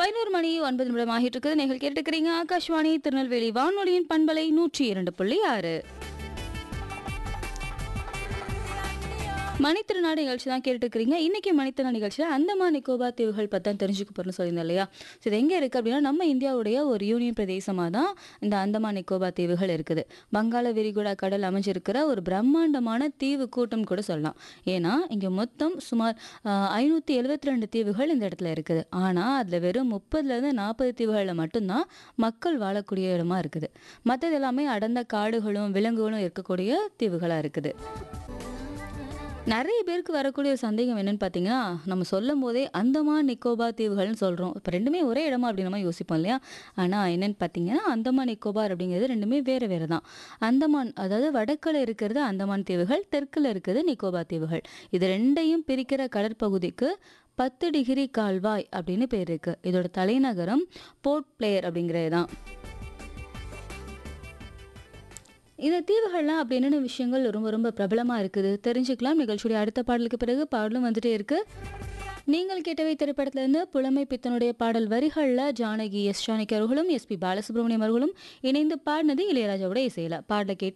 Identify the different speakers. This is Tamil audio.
Speaker 1: பதினோரு மணி ஒன்பது நிமிடம் ஆகிட்டு இருக்குது நீங்கள் கேட்டுக்கிறீங்க ஆகாஷ்வாணி திருநெல்வேலி வானொலியின் பண்பலை நூற்றி இரண்டு புள்ளி ஆறு மணித்திருநாடு நிகழ்ச்சி தான் கேட்டுருக்கிறீங்க இன்னைக்கு மணித்திருநாடு நிகழ்ச்சியில் அந்தமான் நிக்கோபார் தீவுகள் பற்றி தான் தெரிஞ்சுக்க போகிறோம்னு சொல்லியிருந்தேன் இல்லையா ஸோ இது எங்கே இருக்குது அப்படின்னா நம்ம இந்தியாவுடைய ஒரு யூனியன் பிரதேசமாக தான் இந்த அந்தமான் நிக்கோபார் தீவுகள் இருக்குது வங்காள விரிகுடா கடல் அமைஞ்சிருக்கிற ஒரு பிரம்மாண்டமான தீவு கூட்டம் கூட சொல்லலாம் ஏன்னா இங்கே மொத்தம் சுமார் ஐநூற்றி எழுபத்தி ரெண்டு தீவுகள் இந்த இடத்துல இருக்குது ஆனால் அதில் வெறும் முப்பதுலேருந்து நாற்பது தீவுகளில் மட்டும்தான் மக்கள் வாழக்கூடிய இடமா இருக்குது மற்றது எல்லாமே அடர்ந்த காடுகளும் விலங்குகளும் இருக்கக்கூடிய தீவுகளாக இருக்குது நிறைய பேருக்கு வரக்கூடிய ஒரு சந்தேகம் என்னன்னு பார்த்தீங்கன்னா நம்ம சொல்லும் போதே அந்தமான் நிக்கோபார் தீவுகள்னு சொல்கிறோம் இப்போ ரெண்டுமே ஒரே இடமா அப்படின்னு நம்ம யோசிப்போம் இல்லையா ஆனால் என்னன்னு பார்த்தீங்கன்னா அந்தமான் நிக்கோபார் அப்படிங்கிறது ரெண்டுமே வேறு வேறு தான் அந்தமான் அதாவது வடக்கில் இருக்கிறது அந்தமான் தீவுகள் தெற்கில் இருக்கிறது நிக்கோபார் தீவுகள் இது ரெண்டையும் பிரிக்கிற கடற்பகுதிக்கு பத்து டிகிரி கால்வாய் அப்படின்னு பேர் இருக்குது இதோட தலைநகரம் போர்ட் பிளேயர் அப்படிங்கிறது தான் இந்த தீவுகள்லாம் அப்படி என்னென்ன விஷயங்கள் ரொம்ப ரொம்ப பிரபலமாக இருக்குது தெரிஞ்சுக்கலாம் நிகழ்ச்சியுடைய அடுத்த பாடலுக்கு பிறகு பாடலும் வந்துட்டே இருக்கு நீங்கள் கேட்டவை திரைப்படத்திலிருந்து புலமை பித்தனுடைய பாடல் வரிகளில் ஜானகி எஸ் ஜானகி அவர்களும் எஸ்பி பாலசுப்ரமணியம் அவர்களும் இணைந்து பாடினது இளையராஜாவோட இசையில பாடலை கேட்டு